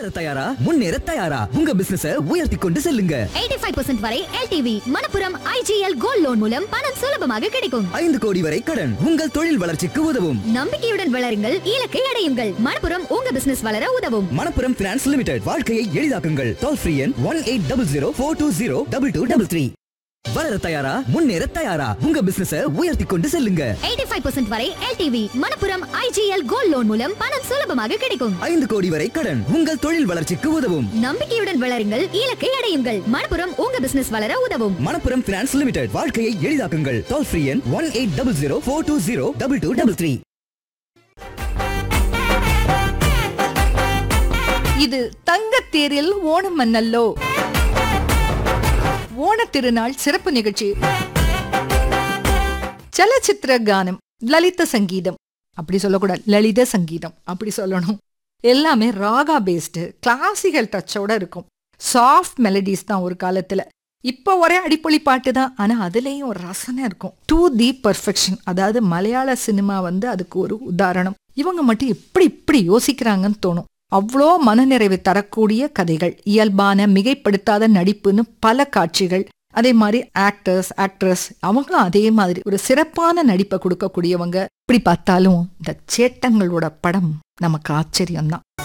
வளர தயாரா முன்னேற தயாரா உங்க பிசினஸ உயர்த்தி கொண்டு செல்லுங்க 85% வரை LTV Manappuram IGL gold loan மூலம் பணம் சுலபமாக கிடைக்கும் ஐந்து கோடி வரை கடன் உங்கள் தொழில் வளர்ச்சிக்கு உதவும் நம்பிக்கையுடன் வளருங்கள் இலக்கை அடையுங்கள் மணப்புரம் உங்க பிசினஸ் வளர உதவும் மணப்புரம் பினான்ஸ் லிமிடெட் வாழ்க்கையை எளிதாக்குங்கள் டோல் ஃப்ரீ எண் one eight double zero four two zero double two double three வளர தயாரா முன்னேற தயாரா உங்க பிசினஸ உயர்த்தி கொண்டு செல்லுங்க 85% வரை LTV Manappuram IGL gold loan மூலம் பணம் சுலபமாக கிடைக்கும் ஐந்து கோடி வரை கடன் உங்கள் தொழில் வளர்ச்சிக்கு உதவும் நம்பிக்கையுடன் வளருங்கள் இலக்கை அடையுங்கள் மணப்புரம் உங்க பிசினஸ் வளர உதவும் மணப்புரம் பினான்ஸ் லிமிடெட் வாழ்க்கையை எளிதாக்குங்கள் டோல் ஃப்ரீ எண் one eight double zero four two zero double two double three இது தங்கத்தேரில் ஓணம் மன்னல்லோ ஓணத்திருநாள் சிறப்பு நிகழ்ச்சி சலச்சித்திர கானம் லலித சங்கீதம் அப்படி சொல்லக்கூடாது லலித சங்கீதம் அப்படி சொல்லணும் எல்லாமே ராகா பேஸ்டு கிளாசிக்கல் டச்சோட இருக்கும் சாஃப்ட் மெலடிஸ் தான் ஒரு காலத்துல இப்போ ஒரே அடிப்பொலி பாட்டு தான் ஆனா அதுலயும் ஒரு ரசனை இருக்கும் டு தி பர்ஃபெக்ஷன் அதாவது மலையாள சினிமா வந்து அதுக்கு ஒரு உதாரணம் இவங்க மட்டும் எப்படி இப்படி யோசிக்கிறாங்கன்னு தோணும் அவ்வளோ மனநிறைவு தரக்கூடிய கதைகள் இயல்பான மிகைப்படுத்தாத நடிப்புன்னு பல காட்சிகள் அதே மாதிரி ஆக்டர்ஸ் ஆக்ட்ரஸ் அவங்களும் அதே மாதிரி ஒரு சிறப்பான நடிப்பை கொடுக்கக்கூடியவங்க இப்படி பார்த்தாலும் இந்த சேட்டங்களோட படம் நமக்கு ஆச்சரியம்தான்